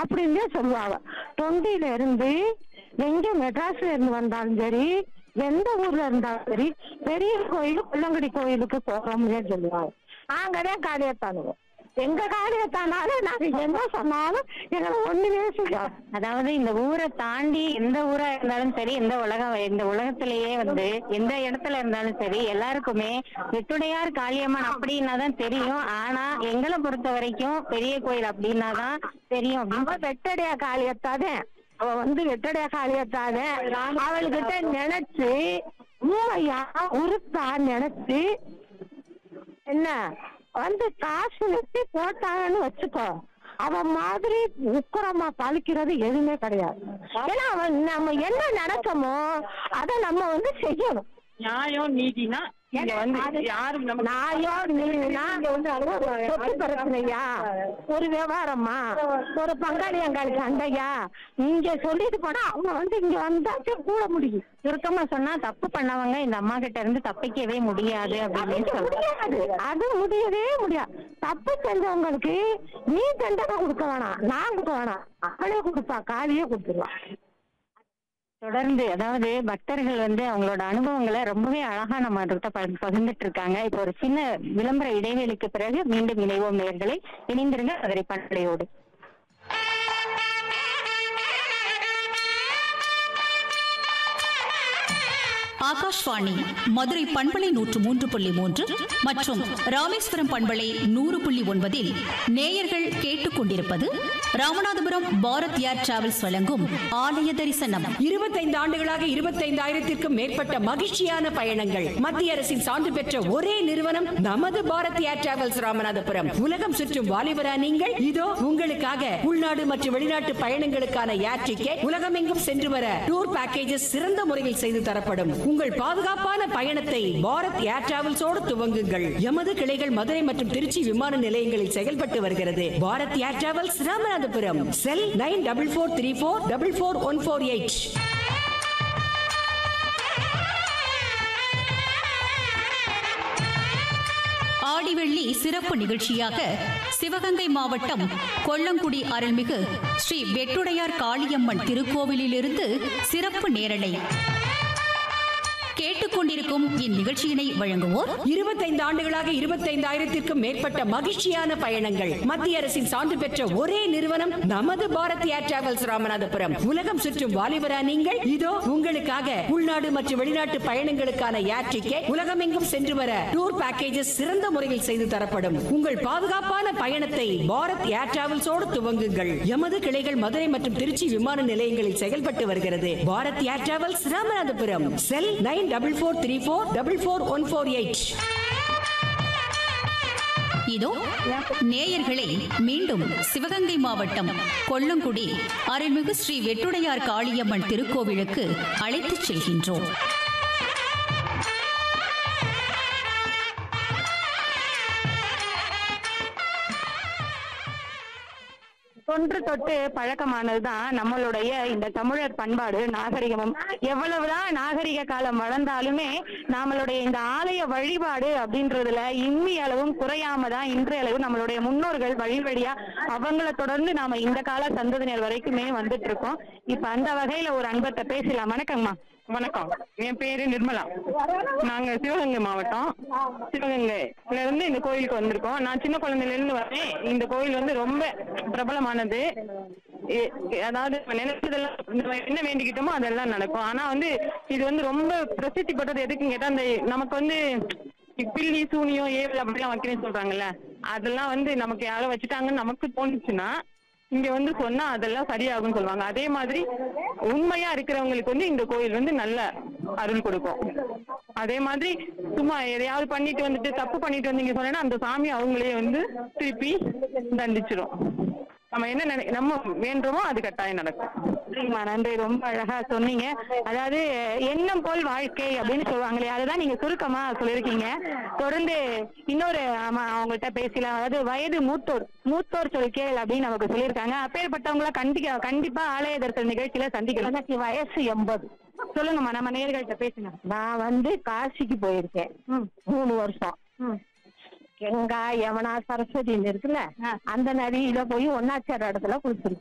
அப்படின்னே சொல்லுவாங்க தொண்டியில இருந்து எங்க மெட்ராஸ்ல இருந்து வந்தாலும் சரி எந்த ஊர்ல இருந்தாலும் சரி பெரிய கோயில் கொல்லங்குடி கோயிலுக்கு போறோம்னே சொல்லுவாங்க நாங்கதான் காளியத்தானுவோம் எங்க காளியத்தானாலும் நாங்க என்ன சொன்னாலும் எங்களை ஒண்ணுமே செய்யாது அதாவது இந்த ஊரை தாண்டி எந்த ஊரா இருந்தாலும் சரி எந்த உலகம் இந்த உலகத்திலேயே வந்து எந்த இடத்துல இருந்தாலும் சரி எல்லாருக்குமே வெட்டுடையார் காளியம்மன் அப்படின்னா தான் தெரியும் ஆனா எங்களை பொறுத்த வரைக்கும் பெரிய கோயில் அப்படின்னா தான் தெரியும் அப்படின்னு அவ வெட்டடையா காளியத்தாதே அவ வந்து வெட்டடையா காளியத்தாதே அவள்கிட்ட நினைச்சு மூளையா உருத்தா நினைச்சு என்ன வந்து காசு வச்சு போட்டாங்கன்னு வச்சுக்கோ அவன் மாதிரி உக்கரமா பழிக்கிறது எதுவுமே கிடையாது ஏன்னா அவன் நம்ம என்ன நினைச்சோமோ அதை நம்ம வந்து செய்யணும் நியாயம் நீதினா இங்க வந்து யாரும் நம்ம நாயோ நீனா சொத்து பிரச்சனையா ஒரு விவகாரமா ஒரு பங்காளி அங்காளி சண்டையா இங்க சொல்லிட்டு போனா அவங்க வந்து இங்க வந்தாச்சும் கூட முடியும் சுருக்கமா சொன்னா தப்பு பண்ணவங்க இந்த அம்மா கிட்ட இருந்து தப்பிக்கவே முடியாது அப்படின்னு சொல்றாங்க முடியாது அது முடியவே முடியாது தப்பு செஞ்சவங்களுக்கு நீ தண்டனை கொடுக்க வேணாம் நான் கொடுக்க வேணாம் அவளே கொடுப்பா காலியே கொடுத்துருவான் தொடர்ந்து அதாவது பக்தர்கள் வந்து அவங்களோட அனுபவங்களை ரொம்பவே அழகா நம்ம கிட்ட பகிர்ந்து- பகிர்ந்துட்டு இருக்காங்க இப்போ ஒரு சின்ன விளம்பர இடைவேளைக்கு பிறகு மீண்டும் இணைவோம் நேயர்களை இணைந்திருங்க மதுரை பண்பலையோடு ஆகாஷ்வாணி மதுரை பண்பலை நூற்று மூன்று புள்ளி மூன்று மற்றும் ராமேஸ்வரம் பண்பலை நூறு புள்ளி ஒன்பதில் நேயர்கள் கேட்டுக்கொண்டிருப்பது ராமநாதபுரம் பாரத் ஏர் டிராவல்ஸ் வழங்கும் ஆலய தரிசனம் இருபத்தைந்து ஆண்டுகளாக இருபத்தைந்தாயிரத்திற்கும் மேற்பட்ட மகிழ்ச்சியான பயணங்கள் மத்திய அரசின் சான்று பெற்ற ஒரே நிறுவனம் நமது பாரத் ஏர் டிராவல்ஸ் ராமநாதபுரம் உலகம் சுற்றும் வாலிபரா நீங்கள் இதோ உங்களுக்காக உள்நாடு மற்றும் வெளிநாட்டு பயணங்களுக்கான ஏர் டிக்கெட் உலகமெங்கும் சென்று வர டூர் பேக்கேஜஸ் சிறந்த முறையில் செய்து தரப்படும் உங்கள் பாதுகாப்பான பயணத்தை பாரத் ஏர் டிராவல்ஸோடு துவங்குங்கள் எமது கிளைகள் மதுரை மற்றும் திருச்சி விமான நிலையங்களில் செயல்பட்டு வருகிறது Bharat air travels Ramanathapuram cell nine double four three four double four one four eight ஆடிவெள்ளி சிறப்பு நிகழ்ச்சியாக சிவகங்கை மாவட்டம் கொல்லங்குடி அருள்மிகு ஸ்ரீ வெட்டுடையார் காளியம்மன் திருக்கோவிலிலிருந்து சிறப்பு நேரலை கேட்டுக்கொண்டிருக்கும் இந்நிகழ்ச்சியினை வழங்குவோர் இருபத்தைந்து ஆண்டுகளாக இருபத்தைந்தாயிரத்திற்கும் மேற்பட்ட மகிழ்ச்சியான பயணங்கள் மத்திய அரசின் சான்று பெற்ற ஒரே நிறுவனம் நமது பாரத் ஏர் டிராவல்ஸ் ராமநாதபுரம் உலகம் சுற்றும் வாலிபரா நீங்கள் இதோ உங்களுக்காக உள்நாடு மற்றும் வெளிநாட்டு பயணங்களுக்கான ஏர் டிக்கெட் உலகமெங்கும் சென்று வர டூர் பேக்கேஜஸ் சிறந்த முறையில் செய்து தரப்படும் உங்கள் பாதுகாப்பான பயணத்தை பாரத் ஏர் டிராவல்ஸோடு துவங்குங்கள் எமது கிளைகள் மதுரை மற்றும் திருச்சி விமான நிலையங்களில் செயல்பட்டு வருகிறது Bharat air travels Ramanathapuram cell nine double four three four double four one four eight இதோ நேயர்களை மீண்டும் சிவகங்கை மாவட்டம் கொல்லங்குடி அருள்மிகு ஸ்ரீ வெட்டுடையார் காளியம்மன் திருக்கோவிலுக்கு அழைத்துச் செல்கின்றோம் தொன்று தொட்டு பழக்கமானதுதான் நம்மளுடைய இந்த தமிழர் பண்பாடு நாகரிகமும் எவ்வளவுதான் நாகரிக காலம் வளர்ந்தாலுமே நம்மளுடைய இந்த ஆலய வழிபாடு அப்படின்றதுல இம்மி அளவும் குறையாம தான் இன்றைய அளவு நம்மளுடைய முன்னோர்கள் வழி வழியா அவங்கள தொடர்ந்து நாம இந்த கால சந்ததியினர் வரைக்குமே வந்துட்டு இருக்கோம் இப்ப அந்த வகையில ஒரு அன்பத்தை பேசலாம் வணக்கம்மா வணக்கம் என் பேரு நிர்மலா நாங்க சிவகங்கை மாவட்டம் சிவகங்கைல இருந்து இந்த கோயிலுக்கு வந்திருக்கோம் நான் சின்ன குழந்தையில இருந்து வரேன் இந்த கோயில் வந்து ரொம்ப பிரபலமானது எ- அதாவது நம்ம நினைச்சதெல்லாம் நம்ம என்ன வேண்டிக்கிட்டோமோ அதெல்லாம் நடக்கும் ஆனா வந்து இது வந்து ரொம்ப பிரசித்தி பெற்றது எதுக்குன்னு கேட்டா அந்த நமக்கு வந்து பில்லி சூனியம் ஏவல் அப்படிலாம் வைக்கிறேன்னு சொல்றாங்கல்ல அதெல்லாம் வந்து நமக்கு யாரோ வச்சுட்டாங்கன்னு நமக்கு தோணுச்சுன்னா இங்க வந்து சொன்னா அதெல்லாம் சரியாகும்னு சொல்லுவாங்க அதே மாதிரி உண்மையா இருக்கிறவங்களுக்கு வந்து இந்த கோயில் வந்து நல்ல அருள் கொடுக்கும் அதே மாதிரி சும்மா எதையாவது பண்ணிட்டு வந்துட்டு தப்பு பண்ணிட்டு வந்தீங்க சொன்னா அந்த சாமி அவங்களே வந்து திருப்பி தண்டிச்சிடும் நம்ம என்ன நினை நம்ம வேண்டுமோ அது கட்டாயம் நடக்கும் நன்றிம்மா நன்றி ரொம்ப அழகா சொன்னீங்க அதாவது எண்ணம் போல் வாழ்க்கை அப்படின்னு சொல்லுவாங்களே அதுதான் நீங்க சுருக்கமா சொல்லியிருக்கீங்க தொடர்ந்து இன்னொரு ஆமா அவங்கள்ட்ட பேசலாம் அதாவது வயது மூத்தோர் மூத்தோர் சொல் கேள் அப்படின்னு நமக்கு சொல்லியிருக்காங்க அப்பேற்பட்டவங்கள கண்டிப்பா கண்டிப்பா ஆலய தரிசன நிகழ்ச்சியில சந்திக்கலாம் எனக்கு வயசு எண்பது சொல்லுங்கம்மா நம்ம நேர்கள்ட்ட பேசுங்க நான் வந்து காசிக்கு போயிருக்கேன் மூணு வருஷம் கங்கா யமுனா சரஸ்வதின்னு இருக்குல்ல அந்த நதியில போய் ஒன்னாச்சார இடத்துல குளிச்சிருக்கேன்